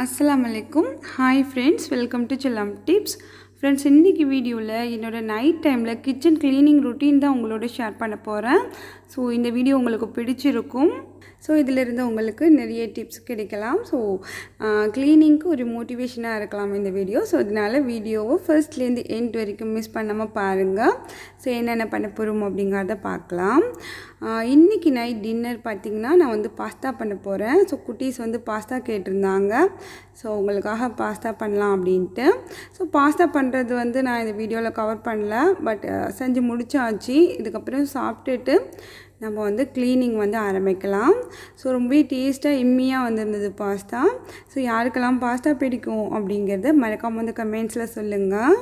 அஸ்ஸலாமு அலைக்கும் hi friends welcome to Chellam tips friends இன்றைக்கி வீடியோவில் என்னோட நைட் டைமில் கிச்சன் க்ளீனிங் ருட்டீன் தான் உங்களோட ஷேர் பண்ண போகிறேன் ஸோ இந்த வீடியோ உங்களுக்கு பிடிச்சிருக்கும் ஸோ இதிலிருந்து உங்களுக்கு நிறைய டிப்ஸ் கிடைக்கலாம் ஸோ க்ளீனிங்க்கு ஒரு மோட்டிவேஷனாக இருக்கலாம் இந்த வீடியோ ஸோ அதனால வீடியோவை ஃபர்ஸ்ட்லேருந்து எண்ட் வரைக்கும் மிஸ் பண்ணாமல் பாருங்கள் ஸோ என்னென்ன பண்ண போகிறோம் அப்படிங்கிறத பார்க்கலாம் இன்றைக்கி நைட் டின்னர் பார்த்திங்கன்னா நான் வந்து பாஸ்தா பண்ண போகிறேன் ஸோ குட்டீஸ் வந்து பாஸ்தா கேட்டிருந்தாங்க ஸோ உங்களுக்காக பாஸ்தா பண்ணலாம் அப்படின்ட்டு ஸோ பாஸ்தா பண்ணுறது வந்து நான் இந்த வீடியோவில் கவர் பண்ணல பட் செஞ்சு முடிச்சாச்சு இதுக்கப்புறம் சாப்பிட்டுட்டு நம்ம வந்து க்ளீனிங் வந்து ஆரம்பிக்கலாம் ஸோ ரொம்ப டேஸ்ட்டாக இம்மியாக வந்திருந்தது பாஸ்தா ஸோ யாருக்கெல்லாம் பாஸ்தா பிடிக்கும் அப்படிங்கிறத மறக்காமல் வந்து கமெண்ட்ஸில் சொல்லுங்கள்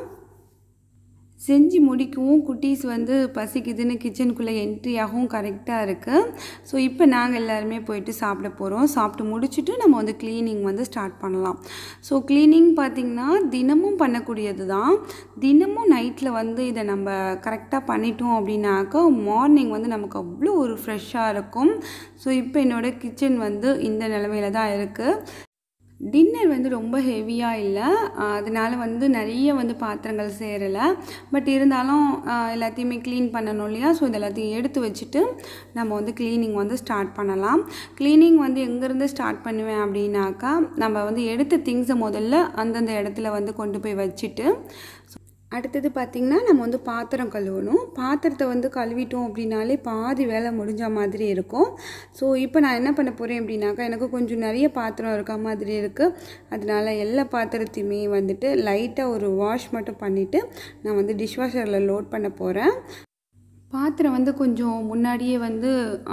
செஞ்சு முடிக்கவும் குட்டீஸ் வந்து பசிக்குதுன்னு கிச்சனுக்குள்ளே என்ட்ரி ஆகவும் கரெக்டாக இருக்குது ஸோ இப்போ நாங்கள் எல்லாருமே போயிட்டு சாப்பிட போகிறோம் சாப்பிட்டு முடிச்சுட்டு நம்ம வந்து க்ளீனிங் வந்து ஸ்டார்ட் பண்ணலாம் ஸோ க்ளீனிங் பார்த்திங்கன்னா தினமும் பண்ணக்கூடியது தான் தினமும் நைட்டில் வந்து இதை நம்ம கரெக்டாக பண்ணிட்டோம் அப்படின்னாக்கா மார்னிங் வந்து நமக்கு அவ்வளோ ஒரு ஃப்ரெஷ்ஷாக இருக்கும் ஸோ இப்போ என்னோடய கிச்சன் வந்து இந்த நிலமையில தான் இருக்குது டின்னர் வந்து ரொம்ப ஹெவியாக இல்லை அதனால் வந்து நிறைய வந்து பாத்திரங்கள் சேரலை பட் இருந்தாலும் எல்லாத்தையுமே க்ளீன் பண்ணணும் இல்லையா ஸோ இது எல்லாத்தையும் எடுத்து வச்சுட்டு நம்ம வந்து க்ளீனிங் வந்து ஸ்டார்ட் பண்ணலாம் க்ளீனிங் வந்து எங்கேருந்து ஸ்டார்ட் பண்ணுவேன் அப்படின்னாக்கா நம்ம வந்து எடுத்த திங்ஸை முதல்ல அந்தந்த இடத்துல வந்து கொண்டு போய் வச்சுட்டு அடுத்தது பார்த்திங்கன்னா நம்ம வந்து பாத்திரம் கழுவணும் பாத்திரத்தை வந்து கழுவிட்டோம் அப்படின்னாலே பாதி வேலை முடிஞ்ச மாதிரி இருக்கும் ஸோ இப்போ நான் என்ன பண்ண போகிறேன் அப்படின்னாக்கா எனக்கு கொஞ்சம் நிறைய பாத்திரம் இருக்க மாதிரி இருக்குது அதனால எல்லா பாத்திரத்தையுமே வந்துட்டு லைட்டாக ஒரு வாஷ் மட்டும் பண்ணிவிட்டு நான் வந்து டிஷ்வாஷரில் லோட் பண்ண போகிறேன் பாத்திரம் வந்து கொஞ்சம் முன்னாடியே வந்து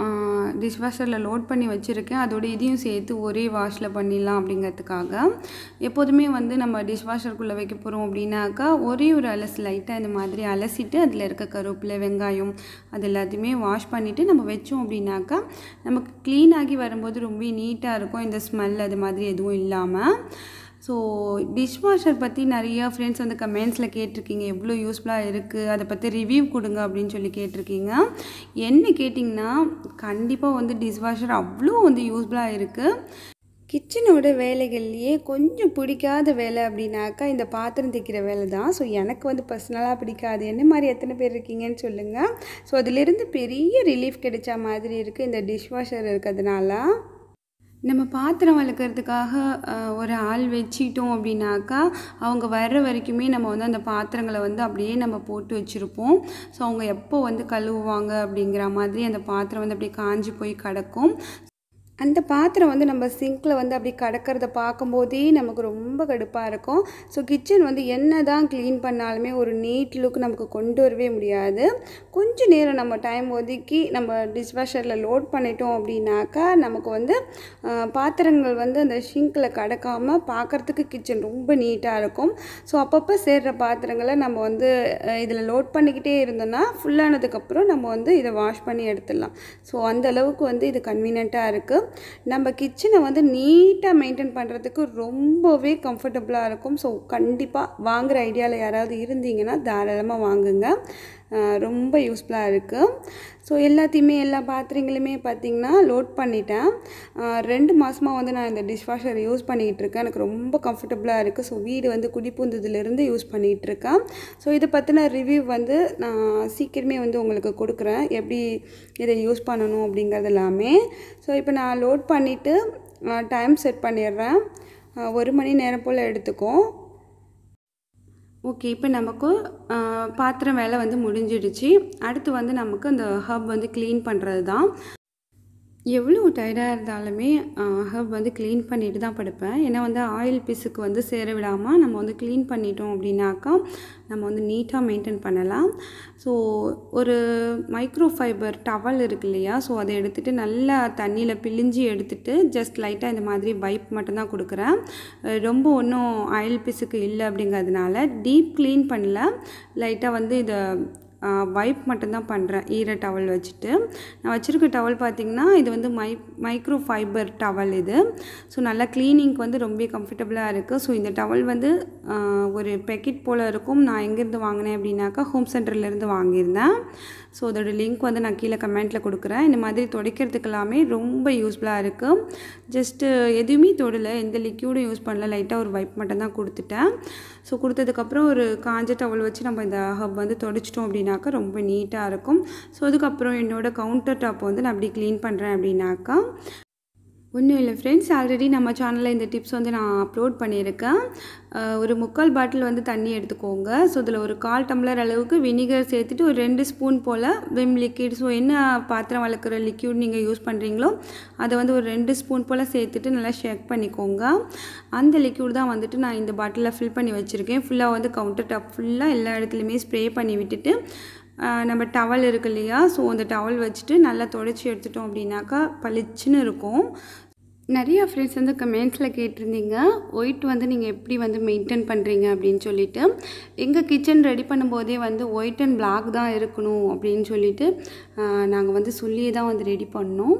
டிஷ்வாஷரில் லோட் பண்ணி வச்சுருக்கேன் அதோட இதையும் சேர்த்து ஒரே வாஷில் பண்ணிடலாம் அப்படிங்கிறதுக்காக எப்போதுமே வந்து நம்ம டிஷ்வாஷருக்குள்ளே வைக்க போகிறோம் அப்படின்னாக்கா ஒரே ஒரு அலசு லைட்டாக இந்த மாதிரி அலசிட்டு அதில் இருக்க கருவேப்பிலை வெங்காயம் அது எல்லாத்தையுமே வாஷ் பண்ணிவிட்டு நம்ம வச்சோம் அப்படின்னாக்கா நமக்கு க்ளீன் ஆகி வரும்போது ரொம்ப நீட்டாக இருக்கும் இந்த ஸ்மெல் அது மாதிரி எதுவும் இல்லாமல் ஸோ டிஷ்வாஷர் பற்றி நிறையா ஃப்ரெண்ட்ஸ் வந்து கமெண்ட்ஸில் கேட்டிருக்கீங்க எவ்வளோ யூஸ்ஃபுல்லாக இருக்குது அதை பற்றி ரிவ்யூ கொடுங்க அப்படின்னு சொல்லி கேட்டிருக்கீங்க என்ன கேட்டிங்கன்னா கண்டிப்பாக வந்து டிஷ்வாஷர் அவ்வளோ வந்து யூஸ்ஃபுல்லாக இருக்குது கிச்சனோட வேலைகள்லையே கொஞ்சம் பிடிக்காத வேலை அப்படின்னாக்கா இந்த பாத்திரம் தைக்கிற வேலை தான் ஸோ எனக்கு வந்து பர்சனலாக பிடிக்காது என்ன மாதிரி எத்தனை பேர் இருக்கீங்கன்னு சொல்லுங்கள் ஸோ அதிலிருந்து பெரிய ரிலீஃப் கிடைச்ச மாதிரி இருக்குது இந்த டிஷ்வாஷர் இருக்கிறதுனால நம்ம பாத்திரம் வளர்க்குறதுக்காக ஒரு ஆள் வச்சிட்டோம் அப்படின்னாக்கா அவங்க வர்ற வரைக்குமே நம்ம வந்து அந்த பாத்திரங்களை வந்து அப்படியே நம்ம போட்டு வச்சுருப்போம் ஸோ அவங்க எப்போ வந்து கழுவுவாங்க அப்படிங்கிற மாதிரி அந்த பாத்திரம் வந்து அப்படியே காஞ்சி போய் கிடக்கும் அந்த பாத்திரம் வந்து நம்ம சிங்கில் வந்து அப்படி கடக்கிறத பார்க்கும்போதே நமக்கு ரொம்ப கடுப்பாக இருக்கும் ஸோ கிச்சன் வந்து என்ன தான் க்ளீன் பண்ணாலுமே ஒரு நீட் லுக் நமக்கு கொண்டு வரவே முடியாது கொஞ்சம் நேரம் நம்ம டைம் ஒதுக்கி நம்ம டிஷ்வாஷரில் லோட் பண்ணிட்டோம் அப்படின்னாக்கா நமக்கு வந்து பாத்திரங்கள் வந்து அந்த ஷிங்கில் கடக்காமல் பார்க்குறதுக்கு கிச்சன் ரொம்ப நீட்டாக இருக்கும் ஸோ அப்பப்போ சேர்கிற பாத்திரங்களை நம்ம வந்து இதில் லோட் பண்ணிக்கிட்டே இருந்தோம்னா ஃபுல்லானதுக்கப்புறம் நம்ம வந்து இதை வாஷ் பண்ணி எடுத்துடலாம் ஸோ அந்த அளவுக்கு வந்து இது கன்வீனியண்ட்டாக இருக்குது நம்ம கிச்சனை வந்து நீட்டாக மெயின்டைன் பண்ணுறதுக்கு ரொம்பவே கம்ஃபர்டபுளாக இருக்கும் ஸோ கண்டிப்பாக வாங்குகிற ஐடியாவில் யாராவது இருந்தீங்கன்னா தாராளமாக வாங்குங்க ரொம்ப யூஸ்ஃபுல்லாக இருக்குது ஸோ எல்லாத்தையுமே எல்லா பாத்திரங்களுமே பார்த்திங்கன்னா லோட் பண்ணிட்டேன் ரெண்டு மாதமாக வந்து நான் இந்த டிஷ்வாஷர் யூஸ் பண்ணிகிட்டு இருக்கேன் எனக்கு ரொம்ப கம்ஃபர்டபுளாக இருக்குது ஸோ வீடு வந்து குடிப்புந்ததுலேருந்து யூஸ் பண்ணிகிட்டு இருக்கேன் ஸோ இதை பற்றின ரிவ்யூ வந்து நான் சீக்கிரமே வந்து உங்களுக்கு கொடுக்குறேன் எப்படி இதை யூஸ் பண்ணணும் அப்படிங்கிறது எல்லாமே ஸோ இப்போ நான் லோட் பண்ணிவிட்டு டைம் செட் பண்ணிடுறேன் ஒரு மணி நேரம் போல் எடுத்துக்கும் ஓகே இப்போ நமக்கு பாத்திரம் வேலை வந்து முடிஞ்சிடுச்சு அடுத்து வந்து நமக்கு அந்த ஹப் வந்து க்ளீன் பண்ணுறது தான் எவ்வளோ டயர்டாக இருந்தாலுமே ஹப் வந்து க்ளீன் பண்ணிட்டு தான் படுப்பேன் ஏன்னா வந்து ஆயில் பீஸுக்கு வந்து சேர விடாமல் நம்ம வந்து க்ளீன் பண்ணிட்டோம் அப்படின்னாக்கா நம்ம வந்து நீட்டாக மெயின்டைன் பண்ணலாம் ஸோ ஒரு மைக்ரோ ஃபைபர் டவல் இருக்கு இல்லையா ஸோ அதை எடுத்துகிட்டு நல்லா தண்ணியில் பிழிஞ்சி எடுத்துகிட்டு ஜஸ்ட் லைட்டாக இந்த மாதிரி பைப் மட்டும்தான் கொடுக்குறேன் ரொம்ப ஒன்றும் ஆயில் பீஸுக்கு இல்லை அப்படிங்கிறதுனால டீப் க்ளீன் பண்ணல லைட்டாக வந்து இதை வைப் மட்டும்தான் பண்ணுறேன் ஈர டவல் வச்சுட்டு நான் வச்சுருக்க டவல் பார்த்திங்கன்னா இது வந்து மை மைக்ரோ ஃபைபர் டவல் இது ஸோ நல்லா க்ளீனிங்க்கு வந்து ரொம்ப கம்ஃபர்டபுளாக இருக்குது ஸோ இந்த டவல் வந்து ஒரு பேக்கெட் போல் இருக்கும் நான் எங்கேருந்து வாங்கினேன் அப்படின்னாக்கா ஹோம் சென்டர்லேருந்து வாங்கியிருந்தேன் ஸோ அதோட லிங்க் வந்து நான் கீழே கமெண்ட்டில் கொடுக்குறேன் இந்த மாதிரி துடைக்கிறதுக்கு எல்லாமே ரொம்ப யூஸ்ஃபுல்லாக இருக்குது ஜஸ்ட்டு எதுவுமே தொடலை எந்த லிக்யூடும் யூஸ் பண்ணல லைட்டாக ஒரு வைப் மட்டும் தான் கொடுத்துட்டேன் ஸோ கொடுத்ததுக்கப்புறம் ஒரு காஞ்ச டவல் வச்சு நம்ம இந்த ஹப் வந்து தொடச்சிட்டோம் அப்படின்னாக்கா ரொம்ப நீட்டாக இருக்கும் ஸோ அதுக்கப்புறம் என்னோடய கவுண்டர் டாப் வந்து நான் அப்படி க்ளீன் பண்ணுறேன் அப்படின்னாக்கா ஒன்றும் இல்லை ஃப்ரெண்ட்ஸ் ஆல்ரெடி நம்ம சேனலில் இந்த டிப்ஸ் வந்து நான் அப்லோட் பண்ணியிருக்கேன் ஒரு முக்கால் பாட்டில் வந்து தண்ணி எடுத்துக்கோங்க ஸோ இதில் ஒரு கால் டம்ளர் அளவுக்கு வினிகர் சேர்த்துட்டு ஒரு ரெண்டு ஸ்பூன் போல் விம் லிக்விட் ஸோ என்ன பாத்திரம் வளர்க்குற லிக்யூட் நீங்கள் யூஸ் பண்ணுறீங்களோ அதை வந்து ஒரு ரெண்டு ஸ்பூன் போல் சேர்த்துட்டு நல்லா ஷேக் பண்ணிக்கோங்க அந்த லிக்யூட் தான் வந்துட்டு நான் இந்த பாட்டிலில் ஃபில் பண்ணி வச்சுருக்கேன் ஃபுல்லாக வந்து கவுண்டர் டாப் ஃபுல்லாக எல்லா இடத்துலையுமே ஸ்ப்ரே பண்ணி விட்டுட்டு நம்ம டவல் இருக்கு இல்லையா ஸோ அந்த டவல் வச்சுட்டு நல்லா தொடச்சி எடுத்துட்டோம் அப்படின்னாக்கா பளிச்சுன்னு இருக்கும் நிறையா ஃப்ரெண்ட்ஸ் வந்து கமெண்ட்ஸில் கேட்டிருந்தீங்க ஒயிட் வந்து நீங்கள் எப்படி வந்து மெயின்டைன் பண்ணுறீங்க அப்படின்னு சொல்லிட்டு எங்கள் கிச்சன் ரெடி பண்ணும்போதே வந்து ஒயிட் அண்ட் பிளாக் தான் இருக்கணும் அப்படின்னு சொல்லிட்டு நாங்கள் வந்து சொல்லியே தான் வந்து ரெடி பண்ணோம்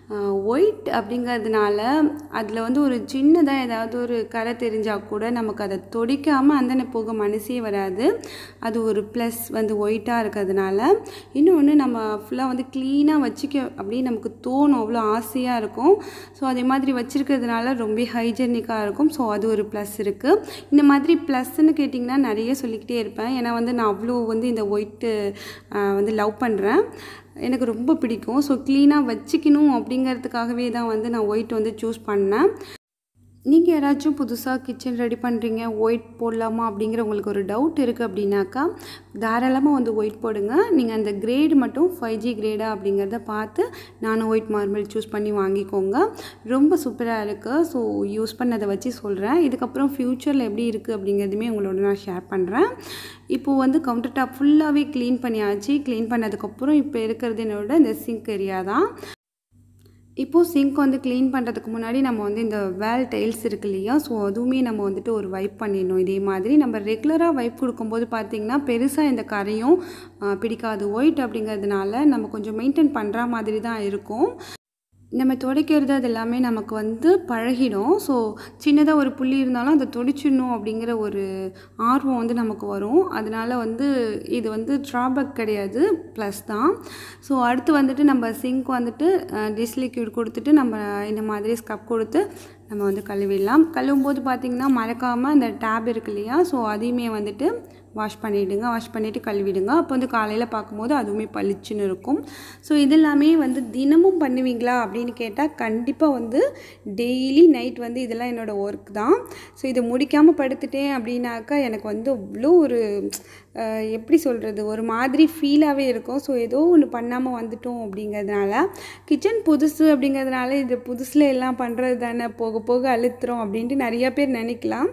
ஒயிட் அப்படிங்கிறதுனால அதில் வந்து ஒரு சின்னதாக ஏதாவது ஒரு கரை தெரிஞ்சால் கூட நமக்கு அதை தொடிக்காமல் அந்த போக மனசே வராது அது ஒரு ப்ளஸ் வந்து ஒயிட்டாக இருக்கிறதுனால இன்னொன்று நம்ம ஃபுல்லாக வந்து க்ளீனாக வச்சுக்க அப்படின்னு நமக்கு தோணும் அவ்வளோ ஆசையாக இருக்கும் ஸோ அதே மாதிரி வச்சுருக்கிறதுனால ரொம்ப ஹைஜெனிக்காக இருக்கும் ஸோ அது ஒரு ப்ளஸ் இருக்குது இந்த மாதிரி ப்ளஸ்ன்னு கேட்டிங்கன்னா நிறைய சொல்லிக்கிட்டே இருப்பேன் ஏன்னா வந்து நான் அவ்வளோ வந்து இந்த ஒயிட்டு வந்து லவ் பண்ணுறேன் எனக்கு ரொம்ப பிடிக்கும் ஸோ க்ளீனாக வச்சுக்கணும் அப்படிங்கிறதுக்காகவே தான் வந்து நான் ஒயிட் வந்து சூஸ் பண்ணேன் நீங்கள் யாராச்சும் புதுசாக கிச்சன் ரெடி பண்ணுறீங்க ஒயிட் போடலாமா அப்படிங்கிற உங்களுக்கு ஒரு டவுட் இருக்குது அப்படின்னாக்கா தாராளமாக வந்து ஒயிட் போடுங்க நீங்கள் அந்த கிரேடு மட்டும் ஃபைவ் ஜி கிரேடா அப்படிங்கிறத பார்த்து நானும் ஒயிட் மார்பிள் சூஸ் பண்ணி வாங்கிக்கோங்க ரொம்ப சூப்பராக இருக்குது ஸோ யூஸ் பண்ணதை வச்சு சொல்கிறேன் இதுக்கப்புறம் ஃப்யூச்சரில் எப்படி இருக்குது அப்படிங்கிறதுமே உங்களோட நான் ஷேர் பண்ணுறேன் இப்போது வந்து கவுண்டர் டாப் ஃபுல்லாகவே க்ளீன் பண்ணியாச்சு க்ளீன் பண்ணதுக்கப்புறம் இப்போ இருக்கிறது என்னோட இந்த சிங்க் ஏரியா தான் இப்போது சிங்க் வந்து க்ளீன் பண்ணுறதுக்கு முன்னாடி நம்ம வந்து இந்த வேல் டைல்ஸ் இருக்கு இல்லையா ஸோ அதுவுமே நம்ம வந்துட்டு ஒரு வைப் பண்ணிடணும் இதே மாதிரி நம்ம ரெகுலராக வைப் கொடுக்கும்போது பார்த்திங்கன்னா பெருசாக இந்த கரையும் பிடிக்காது ஒயிட் அப்படிங்கிறதுனால நம்ம கொஞ்சம் மெயின்டைன் பண்ணுற மாதிரி தான் இருக்கும் நம்ம துடைக்கிறது அது எல்லாமே நமக்கு வந்து பழகிடும் ஸோ சின்னதாக ஒரு புள்ளி இருந்தாலும் அதை துடைச்சிடணும் அப்படிங்கிற ஒரு ஆர்வம் வந்து நமக்கு வரும் அதனால் வந்து இது வந்து ட்ராபேக் கிடையாது ப்ளஸ் தான் ஸோ அடுத்து வந்துட்டு நம்ம சிங்க் வந்துட்டு டிஷ் லிக்யூட் கொடுத்துட்டு நம்ம இந்த மாதிரி ஸ்கப் கொடுத்து நம்ம வந்து கழுவிடலாம் கழுவும் போது பார்த்திங்கன்னா மறக்காமல் அந்த டேப் இருக்கு இல்லையா ஸோ அதையுமே வந்துட்டு வாஷ் பண்ணிவிடுங்க வாஷ் பண்ணிவிட்டு கழுவிடுங்க அப்போ வந்து காலையில் பார்க்கும்போது அதுவுமே பளிச்சுன்னு இருக்கும் ஸோ இதெல்லாமே வந்து தினமும் பண்ணுவீங்களா அப்படின்னு கேட்டால் கண்டிப்பாக வந்து டெய்லி நைட் வந்து இதெல்லாம் என்னோடய ஒர்க் தான் ஸோ இதை முடிக்காமல் படுத்துட்டேன் அப்படின்னாக்கா எனக்கு வந்து அவ்வளோ ஒரு எப்படி சொல்கிறது ஒரு மாதிரி ஃபீலாகவே இருக்கும் ஸோ ஏதோ ஒன்று பண்ணாமல் வந்துட்டோம் அப்படிங்கிறதுனால கிச்சன் புதுசு அப்படிங்கிறதுனால இது புதுசில் எல்லாம் பண்ணுறது தானே போக போக அழுத்துறோம் அப்படின்ட்டு நிறையா பேர் நினைக்கலாம்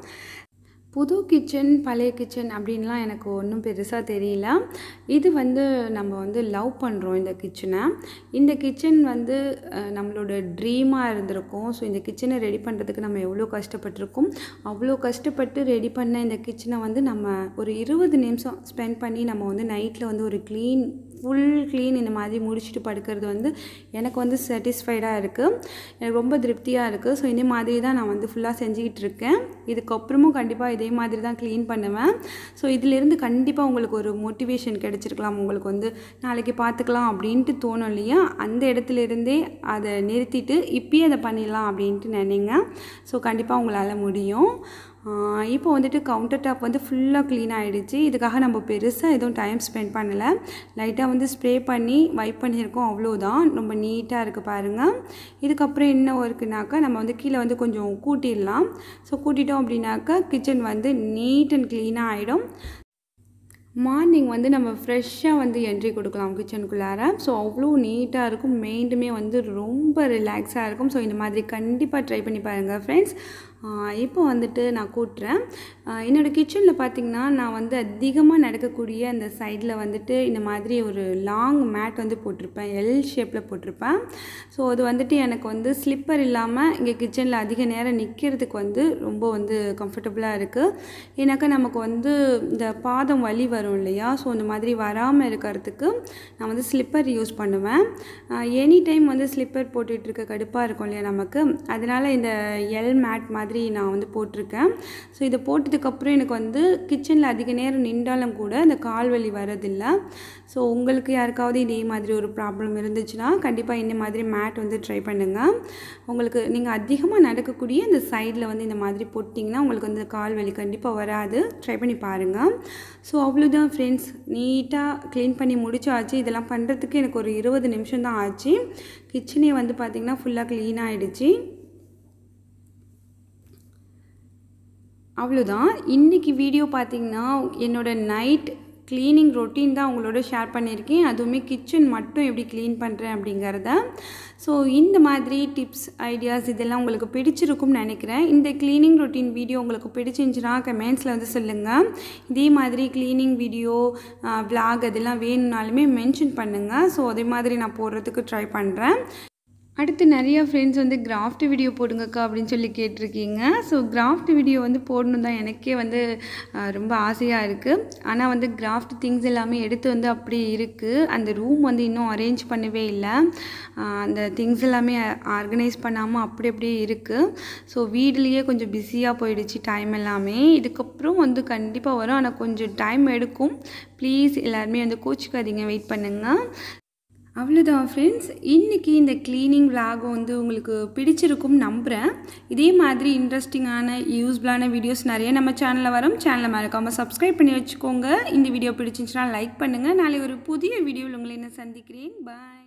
புது கிச்சன் பழைய கிச்சன் அப்படின்லாம் எனக்கு ஒன்றும் பெருசாக தெரியல இது வந்து நம்ம வந்து லவ் பண்ணுறோம் இந்த கிச்சனை இந்த கிச்சன் வந்து நம்மளோட ட்ரீமாக இருந்திருக்கும் ஸோ இந்த கிச்சனை ரெடி பண்ணுறதுக்கு நம்ம எவ்வளோ கஷ்டப்பட்டிருக்கோம் அவ்வளோ கஷ்டப்பட்டு ரெடி பண்ண இந்த கிச்சனை வந்து நம்ம ஒரு இருபது நிமிஷம் ஸ்பெண்ட் பண்ணி நம்ம வந்து நைட்டில் வந்து ஒரு க்ளீன் ஃபுல் க்ளீன் இந்த மாதிரி முடிச்சுட்டு படுக்கிறது வந்து எனக்கு வந்து சாட்டிஸ்ஃபைடாக இருக்குது எனக்கு ரொம்ப திருப்தியாக இருக்குது ஸோ இந்த மாதிரி தான் நான் வந்து ஃபுல்லாக செஞ்சுக்கிட்டு இருக்கேன் இதுக்கப்புறமும் கண்டிப்பாக இதே மாதிரி தான் க்ளீன் பண்ணுவேன் ஸோ இதிலேருந்து கண்டிப்பாக உங்களுக்கு ஒரு மோட்டிவேஷன் கிடச்சிருக்கலாம் உங்களுக்கு வந்து நாளைக்கு பார்த்துக்கலாம் அப்படின்ட்டு தோணும் இல்லையா அந்த இடத்துல இருந்தே அதை நிறுத்திட்டு இப்பயே அதை பண்ணிடலாம் அப்படின்ட்டு நினைங்க ஸோ கண்டிப்பாக உங்களால் முடியும் இப்போ வந்துட்டு கவுண்டர் டாப் வந்து ஃபுல்லாக க்ளீன் ஆகிடுச்சு இதுக்காக நம்ம பெருசாக எதுவும் டைம் ஸ்பெண்ட் பண்ணலை லைட்டாக வந்து ஸ்ப்ரே பண்ணி வைப் பண்ணியிருக்கோம் அவ்வளோதான் ரொம்ப நீட்டாக இருக்குது பாருங்கள் இதுக்கப்புறம் என்ன ஒர்க்குனாக்கா நம்ம வந்து கீழே வந்து கொஞ்சம் கூட்டிடலாம் ஸோ கூட்டிட்டோம் அப்படின்னாக்கா கிச்சன் வந்து நீட் அண்ட் க்ளீனாக ஆகிடும் மார்னிங் வந்து நம்ம ஃப்ரெஷ்ஷாக வந்து என்ட்ரி கொடுக்கலாம் கிச்சனுக்குள்ளார ஸோ அவ்வளோ நீட்டாக இருக்கும் மெயின்டுமே வந்து ரொம்ப ரிலாக்ஸாக இருக்கும் ஸோ இந்த மாதிரி கண்டிப்பாக ட்ரை பண்ணி பாருங்கள் ஃப்ரெண்ட்ஸ் இப்போ வந்துட்டு நான் கூட்டுறேன் என்னோடய கிச்சனில் பார்த்திங்கன்னா நான் வந்து அதிகமாக நடக்கக்கூடிய அந்த சைடில் வந்துட்டு இந்த மாதிரி ஒரு லாங் மேட் வந்து போட்டிருப்பேன் எல் ஷேப்பில் போட்டிருப்பேன் ஸோ அது வந்துட்டு எனக்கு வந்து ஸ்லிப்பர் இல்லாமல் இங்கே கிச்சனில் அதிக நேரம் நிற்கிறதுக்கு வந்து ரொம்ப வந்து கம்ஃபர்டபுளாக இருக்குது ஏன்னாக்கா நமக்கு வந்து இந்த பாதம் வலி வரும் இல்லையா ஸோ இந்த மாதிரி வராமல் இருக்கிறதுக்கு நான் வந்து ஸ்லிப்பர் யூஸ் பண்ணுவேன் எனி டைம் வந்து ஸ்லிப்பர் போட்டுட்ருக்க கடுப்பாக இருக்கும் இல்லையா நமக்கு அதனால் இந்த எல் மேட் மாதிரி மாதிரி நான் வந்து போட்டிருக்கேன் ஸோ இதை போட்டதுக்கப்புறம் எனக்கு வந்து கிச்சனில் அதிக நேரம் நின்றாலும் கூட அந்த கால் வலி வரதில்லை ஸோ உங்களுக்கு யாருக்காவது இதே மாதிரி ஒரு ப்ராப்ளம் இருந்துச்சுன்னா கண்டிப்பாக இந்த மாதிரி மேட் வந்து ட்ரை பண்ணுங்கள் உங்களுக்கு நீங்கள் அதிகமாக நடக்கக்கூடிய இந்த சைடில் வந்து இந்த மாதிரி போட்டிங்கன்னா உங்களுக்கு வந்து கால் வலி கண்டிப்பாக வராது ட்ரை பண்ணி பாருங்கள் ஸோ அவ்வளோதான் ஃப்ரெண்ட்ஸ் நீட்டாக க்ளீன் பண்ணி முடிச்சாச்சு இதெல்லாம் பண்ணுறதுக்கு எனக்கு ஒரு இருபது நிமிஷம் தான் ஆச்சு கிச்சனே வந்து பார்த்திங்கன்னா ஃபுல்லாக க்ளீன் ஆகிடுச்சு அவ்வளோதான் இன்றைக்கி வீடியோ பார்த்திங்கன்னா என்னோடய நைட் க்ளீனிங் ரொட்டீன் தான் உங்களோட ஷேர் பண்ணியிருக்கேன் அதுவுமே கிச்சன் மட்டும் எப்படி க்ளீன் பண்ணுறேன் அப்படிங்கிறத ஸோ இந்த மாதிரி டிப்ஸ் ஐடியாஸ் இதெல்லாம் உங்களுக்கு பிடிச்சிருக்கும்னு நினைக்கிறேன் இந்த க்ளீனிங் ரொட்டீன் வீடியோ உங்களுக்கு பிடிச்சிருந்துச்சுன்னா கமெண்ட்ஸில் வந்து சொல்லுங்கள் இதே மாதிரி க்ளீனிங் வீடியோ விலாக் அதெல்லாம் வேணும்னாலுமே மென்ஷன் பண்ணுங்கள் ஸோ அதே மாதிரி நான் போடுறதுக்கு ட்ரை பண்ணுறேன் அடுத்து நிறைய ஃப்ரெண்ட்ஸ் வந்து கிராஃப்ட் வீடியோ போடுங்கக்கா அப்படின்னு சொல்லி கேட்டிருக்கீங்க ஸோ கிராஃப்ட் வீடியோ வந்து போடணும் தான் எனக்கே வந்து ரொம்ப ஆசையாக இருக்குது ஆனால் வந்து கிராஃப்ட் திங்ஸ் எல்லாமே எடுத்து வந்து அப்படி இருக்குது அந்த ரூம் வந்து இன்னும் அரேஞ்ச் பண்ணவே இல்லை அந்த திங்ஸ் எல்லாமே ஆர்கனைஸ் பண்ணாமல் அப்படி அப்படியே இருக்குது ஸோ வீட்லேயே கொஞ்சம் பிஸியாக போயிடுச்சு டைம் எல்லாமே இதுக்கப்புறம் வந்து கண்டிப்பாக வரும் ஆனால் கொஞ்சம் டைம் எடுக்கும் ப்ளீஸ் எல்லாருமே வந்து கோச்சிக்காதீங்க வெயிட் பண்ணுங்கள் அவ்வளோதான் ஃப்ரெண்ட்ஸ் இன்றைக்கி இந்த க்ளீனிங் விலாகும் வந்து உங்களுக்கு பிடிச்சிருக்கும் நம்புகிறேன் இதே மாதிரி இன்ட்ரெஸ்டிங்கான யூஸ்ஃபுல்லான வீடியோஸ் நிறைய நம்ம சேனலில் வரும் சேனலை மறக்காமல் சப்ஸ்கிரைப் பண்ணி வச்சுக்கோங்க இந்த வீடியோ பிடிச்சிருந்துச்சுன்னா லைக் பண்ணுங்கள் நாளை ஒரு புதிய வீடியோவில் உங்களை என்ன சந்திக்கிறேன் பாய்